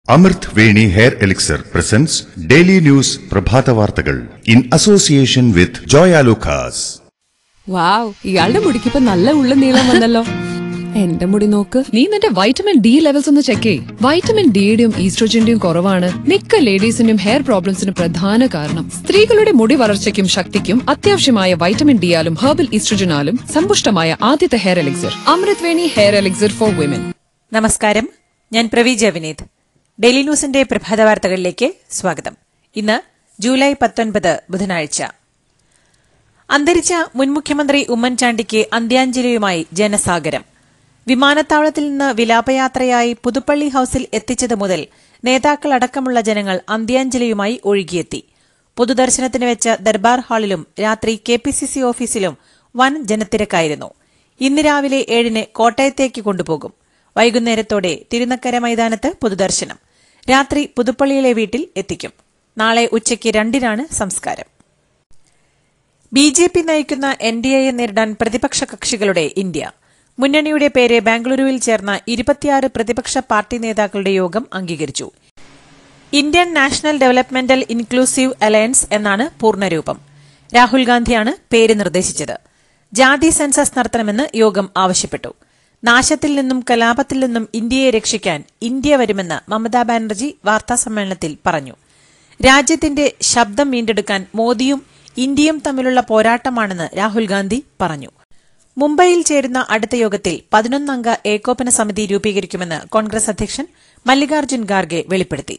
അമൃത് Veni hair elixir presents daily news പ്രഭാത വാർത്തകൾ in association with Joya Lucas wow ഇയാളുടെ മുടിക്കിപ്പോ നല്ല ഉള്ള നീളം വന്നല്ലോ എന്റെ മുടി നോക്ക് നീ നിന്റെ വൈറ്റമിൻ ഡി ലെവൽസ് ഒന്ന് ചെക്ക് ചെയ് വൈറ്റമിൻ ഡിയുടെയും ഈസ്ട്രോജന്റെയും കുറവാണ് മിക്ക ലേഡീസിന്റെയും ഹെയർ പ്രോബ്ലംസിന് പ്രധാന കാരണം സ്ത്രീകളുടെ മുടി വളർച്ചയ്ക്കും ശക്തിക്കും അത്യാവശ്യമായ വൈറ്റമിൻ ഡിയാലും ഹെർബൽ ഈസ്ട്രോജനാലും സമ്പുഷ്ടമായ ആദ്യത്തെ hair elixir Amrit Veni hair elixir for women നമസ്കാരം ഞാൻ പ്രവി ജവിനീത് ഡെയിലി ന്യൂസിന്റെ പ്രഭാത വാർത്തകളിലേക്ക് സ്വാഗതം ഇന്ന് ജൂലൈ പത്തൊൻപത് ബുധനാഴ്ച അന്തരിച്ച മുൻ മുഖ്യമന്ത്രി ഉമ്മൻചാണ്ടിക്ക് അന്ത്യാഞ്ജലിയുമായി ജനസാഗരം വിമാനത്താവളത്തിൽ നിന്ന് വിലാപയാത്രയായി പുതുപ്പള്ളി ഹൌസിൽ എത്തിച്ചത് മുതൽ നേതാക്കൾ അടക്കമുള്ള ജനങ്ങൾ അന്ത്യാഞ്ജലിയുമായി ഒഴുകിയെത്തി പൊതുദർശനത്തിന് വെച്ച ദർബാർ ഹാളിലും രാത്രി കെ പി സി സി ഓഫീസിലും വൻ ജനത്തിരക്കായിരുന്നു ഇന്ന് രാവിലെ ഏഴിന് കോട്ടയത്തേക്ക് കൊണ്ടുപോകും വൈകുന്നേരത്തോടെ തിരുനക്കര മൈതാനത്ത് പൊതുദർശനം രാത്രി പുതുപ്പള്ളിയിലെ വീട്ടിൽ എത്തിക്കും നാളെ ഉച്ചയ്ക്ക് രണ്ടിനാണ് സംസ്കാരം ബി ജെ പി നയിക്കുന്ന എൻ ഡി എയെ നേരിടാൻ പ്രതിപക്ഷ കക്ഷികളുടെ ഇന്ത്യ മുന്നണിയുടെ പേര് ബാംഗ്ലൂരുവിൽ ചേർന്ന ഇരുപത്തിയാറ് പ്രതിപക്ഷ പാർട്ടി നേതാക്കളുടെ യോഗം അംഗീകരിച്ചു Indian national developmental inclusive alliance എന്നാണ് പൂർണ്ണരൂപം രാഹുൽ ഗാന്ധിയാണ് പേര് നിർദ്ദേശിച്ചത് ജാതി സെൻസസ് നടത്തണമെന്ന് യോഗം ആവശ്യപ്പെട്ടു നാശത്തിൽ നിന്നും കലാപത്തിൽ നിന്നും ഇന്ത്യയെ രക്ഷിക്കാൻ ഇന്ത്യ വരുമെന്ന് മമതാ ബാനർജി വാർത്താസമ്മേളനത്തിൽ പറഞ്ഞു രാജ്യത്തിന്റെ ശബ്ദം വീണ്ടെടുക്കാൻ മോദിയും ഇന്ത്യയും തമ്മിലുള്ള പോരാട്ടമാണെന്ന് രാഹുൽ ഗാന്ധി പറഞ്ഞു മുംബൈയിൽ ചേരുന്ന അടുത്ത യോഗത്തിൽ പതിനൊന്നംഗ ഏകോപന സമിതി രൂപീകരിക്കുമെന്ന് കോൺഗ്രസ് അധ്യക്ഷൻ മല്ലികാർജ്ജുൻ ഖാർഗെ വെളിപ്പെടുത്തി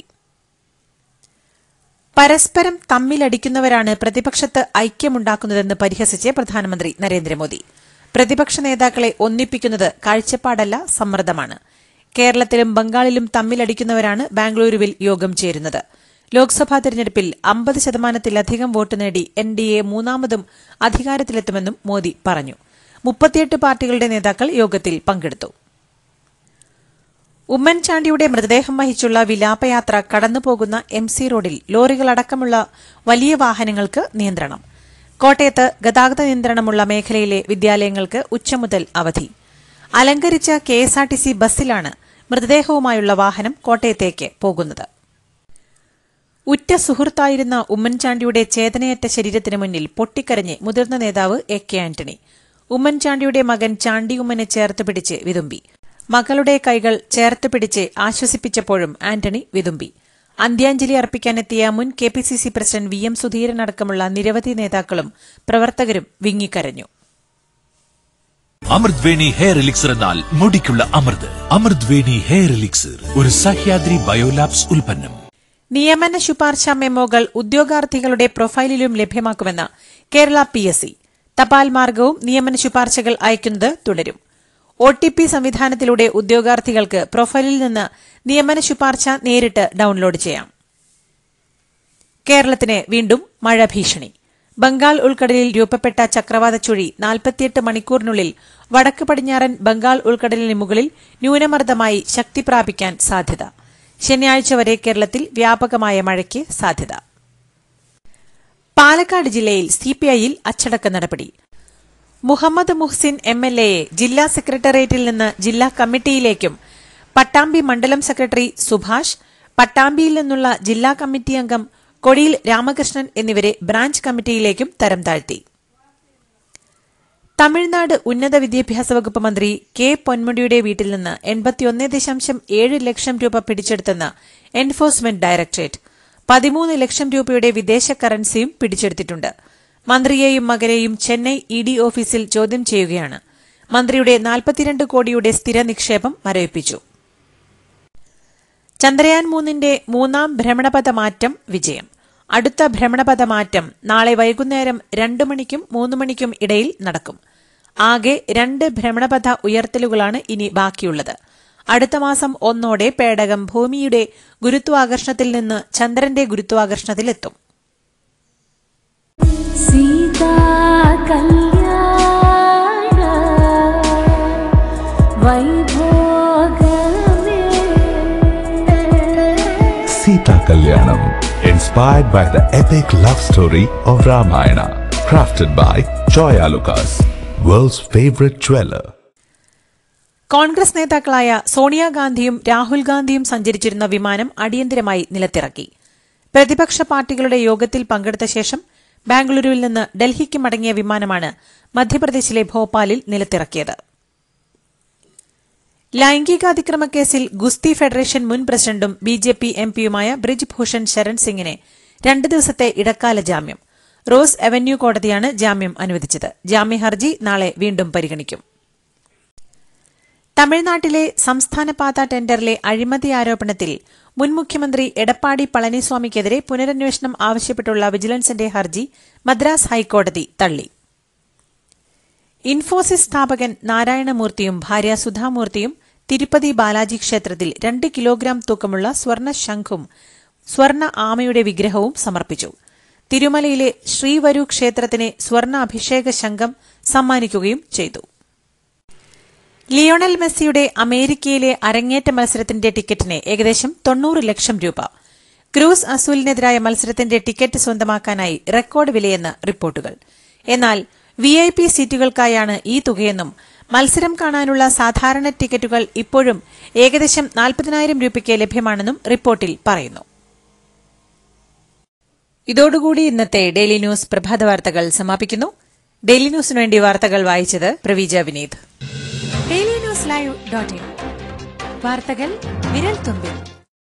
പരസ്പരം തമ്മിലടിക്കുന്നവരാണ് പ്രതിപക്ഷത്ത് ഐക്യമുണ്ടാക്കുന്നതെന്ന് പരിഹസിച്ച് പ്രധാനമന്ത്രി നരേന്ദ്രമോദി പ്രതിപക്ഷ നേതാക്കളെ ഒന്നിപ്പിക്കുന്നത് കാഴ്ചപ്പാടല്ല സമ്മർദ്ദമാണ് കേരളത്തിലും ബംഗാളിലും തമ്മിലടിക്കുന്നവരാണ് ബാംഗ്ലൂരുവിൽ യോഗം ചേരുന്നത് ലോക്സഭാ തെരഞ്ഞെടുപ്പിൽ അമ്പത് ശതമാനത്തിലധികം വോട്ട് നേടി എൻ ഡി എ മൂന്നാമതും അധികാരത്തിലെത്തുമെന്നും മോദി പറഞ്ഞു മുപ്പത്തിയെട്ട് പാർട്ടികളുടെ നേതാക്കൾ യോഗത്തിൽ പങ്കെടുത്തു ഉമ്മൻചാണ്ടിയുടെ മൃതദേഹം വഹിച്ചുള്ള വിലാപയാത്ര കടന്നുപോകുന്ന എം സി റോഡിൽ ലോറികളടക്കമുള്ള വലിയ വാഹനങ്ങൾക്ക് നിയന്ത്രണം കോട്ടയത്ത് ഗതാഗത നിയന്ത്രണമുള്ള മേഖലയിലെ വിദ്യാലയങ്ങൾക്ക് ഉച്ചമുതൽ അവധി അലങ്കരിച്ച കെഎസ്ആർടിസി ബസ്സിലാണ് മൃതദേഹവുമായുള്ള വാഹനം കോട്ടയത്തേക്ക് പോകുന്നത് ഉറ്റ സുഹൃത്തായിരുന്ന ഉമ്മൻചാണ്ടിയുടെ ചേതനയറ്റ ശരീരത്തിന് മുന്നിൽ പൊട്ടിക്കരഞ്ഞ് മുതിർന്ന നേതാവ് എ കെ ആന്റണി ഉമ്മൻചാണ്ടിയുടെ മകൻ ചാണ്ടി ഉമ്മനെ ചേർത്ത് പിടിച്ച് വിതുമ്പി മകളുടെ കൈകൾ ചേർത്ത് പിടിച്ച് ആശ്വസിപ്പിച്ചപ്പോഴും ആന്റണി വിതുമ്പി അന്ത്യാഞ്ജലി അർപ്പിക്കാനെത്തിയ മുൻ K P C C president V M Sudheeran അടക്കമുള്ള നിരവധി നേതാക്കളും പ്രവർത്തകരും വിങ്ങിക്കരഞ്ഞു അമൃത് വേണി ഹെയർ എലിക്സർ എന്നാൽ മുടിക്കുള്ള അമൃത് അമൃത് വേണി ഹെയർ എലിക്സർ ഒരു സഹ്യാദ്രി ബയോലാബ്സ് ഉൽപ്പന്നം നിയമന ശുപാർശ മെമ്മോകൾ ഉദ്യോഗാർത്ഥികളുടെ പ്രൊഫൈലിലും ലഭ്യമാക്കുമെന്ന് കേരള പി എസ് സി തപാൽ മാർഗവും നിയമന ശുപാർശകൾ അയക്കുന്നത് തുടരും ഒ ടി പി സംവിധാനത്തിലൂടെ ഉദ്യോഗാർത്ഥികൾക്ക് പ്രൊഫൈലിൽ നിന്ന് നിയമന ശുപാർശ നേരിട്ട് ഡൌൺലോഡ് ചെയ്യാം കേരളത്തിന് വീണ്ടും മഴ ഭീഷണി ബംഗാൾ ഉൾക്കടലിൽ രൂപപ്പെട്ട ചക്രവാത ചുഴി നാൽപ്പത്തിയെട്ട് മണിക്കൂറിനുള്ളിൽ വടക്ക് പടിഞ്ഞാറൻ ബംഗാൾ ഉൾക്കടലിന് മുകളിൽ ന്യൂനമർദ്ദമായി ശക്തി പ്രാപിക്കാൻ സാധ്യത ശനിയാഴ്ച വരെ കേരളത്തിൽ വ്യാപകമായ മഴയ്ക്ക് സാധ്യത പാലക്കാട് ജില്ലയിൽ സിപിഐയിൽ അച്ചടക്ക നടപടി മുഹമ്മദ് മുഹ്സിൻ എം എൽ എയെ ജില്ലാ സെക്രട്ടേറിയറ്റിൽ നിന്ന് ജില്ലാ കമ്മിറ്റിയിലേക്കും പട്ടാമ്പി മണ്ഡലം സെക്രട്ടറി സുഭാഷ് പട്ടാമ്പിയിൽ നിന്നുള്ള ജില്ലാ കമ്മിറ്റി അംഗം കൊടിയിൽ രാമകൃഷ്ണൻ എന്നിവരെ ബ്രാഞ്ച് കമ്മിറ്റിയിലേക്കും തരം താഴ്ത്തി തമിഴ്നാട് ഉന്നത വിദ്യാഭ്യാസ വകുപ്പ് മന്ത്രി കെ പൊന്മുടിയുടെ വീട്ടിൽ നിന്ന് എൺപത്തിയൊന്ന് ദശാംശം ഏഴ് ലക്ഷം രൂപ പിടിച്ചെടുത്തെന്ന് എൻഫോഴ്സ്മെന്റ് ഡയറക്ടറേറ്റ് പതിമൂന്ന് ലക്ഷം രൂപയുടെ വിദേശ കറൻസിയും പിടിച്ചെടുത്തിട്ടുണ്ട് മന്ത്രിയെയും മകനെയും ചെന്നൈ ഇ ഡി ഓഫീസിൽ ചോദ്യം ചെയ്യുകയാണ് മന്ത്രിയുടെ നാൽപ്പത്തിരണ്ട് കോടിയുടെ സ്ഥിര നിക്ഷേപം മരവിപ്പിച്ചു ചന്ദ്രയാൻ മൂന്നിന്റെ മൂന്നാം ഭ്രമണപഥ മാറ്റം വിജയം അടുത്ത ഭ്രമണപഥ മാറ്റം നാളെ വൈകുന്നേരം രണ്ടു മണിക്കും മൂന്ന് മണിക്കും ഇടയിൽ നടക്കും ആകെ രണ്ട് ഭ്രമണപഥ ഉയർത്തലുകളാണ് ഇനി ബാക്കിയുള്ളത് അടുത്ത മാസം ഒന്നോടെ പേടകം ഭൂമിയുടെ ഗുരുത്വാകർഷണത്തിൽ നിന്ന് ചന്ദ്രന്റെ ഗുരുത്വാകർഷണത്തിലെത്തും സീതാ കല്യാണ വൈഭോഗമേ Sita Kalyanam, inspired by the epic love story of Ramayana, crafted by Joya Lucas, world's favorite jeweler. Congress നേതാക്കളായ സോണിയാഗാന്ധിയും രാഹുൽ ഗാന്ധിയും സഞ്ചരിച്ചിരുന്ന വിമാനം അടിയന്തരമായി നിലത്തിറക്കി പ്രതിപക്ഷ പാർട്ടികളുടെ യോഗത്തിൽ പങ്കെടുത്ത ശേഷം ബാംഗ്ലൂരുവിൽ നിന്ന് ഡൽഹിക്ക് മടങ്ങിയ വിമാനമാണ് മധ്യപ്രദേശിലെ ഭോപ്പാലിൽ നിലത്തിറക്കിയത് ലൈംഗികാതിക്രമ കേസിൽ ഗുസ്തി ഫെഡറേഷൻ മുൻ പ്രസിഡന്റും ബി ജെ പി എം പിയുമായ ബ്രിജ് ഭൂഷൺ ശരൺ സിംഗിനെ രണ്ട് ദിവസത്തെ ഇടക്കാല ജാമ്യം റോസ് അവന്യൂ കോടതിയാണ് ജാമ്യം അനുവദിച്ചത് ജാമ്യ ഹർജി നാളെ വീണ്ടും പരിഗണിക്കും തമിഴ്നാട്ടിലെ സംസ്ഥാനപാത ടെൻഡറിലെ അഴിമതി ആരോപണത്തിൽ മുൻ മുഖ്യമന്ത്രി എടപ്പാടി പളനിസ്വാമിക്കെതിരെ പുനരന്വേഷണം ആവശ്യപ്പെട്ടുള്ള വിജിലൻസിന്റെ ഹർജി മദ്രാസ് ഹൈക്കോടതി തള്ളി ഇൻഫോസിസ് സ്ഥാപകൻ നാരായണമൂർത്തിയും ഭാര്യ സുധാമൂർത്തിയും തിരുപ്പതി ബാലാജി ക്ഷേത്രത്തിൽ രണ്ട് കിലോഗ്രാം തൂക്കമുള്ള സ്വർണ്ണ ശംഖും സ്വർണ്ണ ആമയുടെ വിഗ്രഹവും സമർപ്പിച്ചു തിരുമലയിലെ ശ്രീവരു ക്ഷേത്രത്തിന് സ്വർണ്ണ അഭിഷേക ശംഖം സമ്മാനിക്കുകയും ചെയ്തു ലിയോണൽ മെസ്സിയുടെ അമേരിക്കയിലെ അരങ്ങേറ്റ മത്സരത്തിന്റെ ടിക്കറ്റിന് ഏകദേശം തൊണ്ണൂറ് ലക്ഷം രൂപ ക്രൂസ് അസൂലിനെതിരായ മത്സരത്തിന്റെ ടിക്കറ്റ് സ്വന്തമാക്കാനായി റെക്കോർഡ് വിലയെന്ന് റിപ്പോർട്ടുകൾ എന്നാൽ വി ഐ പി സീറ്റുകൾക്കായാണ് ഈ തുകയെന്നും മത്സരം കാണാനുള്ള സാധാരണ ടിക്കറ്റുകൾ ഇപ്പോഴും ഏകദേശം നാൽപ്പതിനായിരം രൂപയ്ക്ക് ലഭ്യമാണെന്നും റിപ്പോർട്ടിൽ പറയുന്നു ഇതോടുകൂടി ഇന്നത്തെ ഡെയിലി ന്യൂസ് പ്രഭാത വാർത്തകൾ സമാപിക്കുന്നു ഡെയിലി ന്യൂസിനു വേണ്ടി വാർത്തകൾ വായിച്ചത് Praveeja Vineeth daily news live dot in വാർത്തകൾ വിരൽ തുമ്പിൽ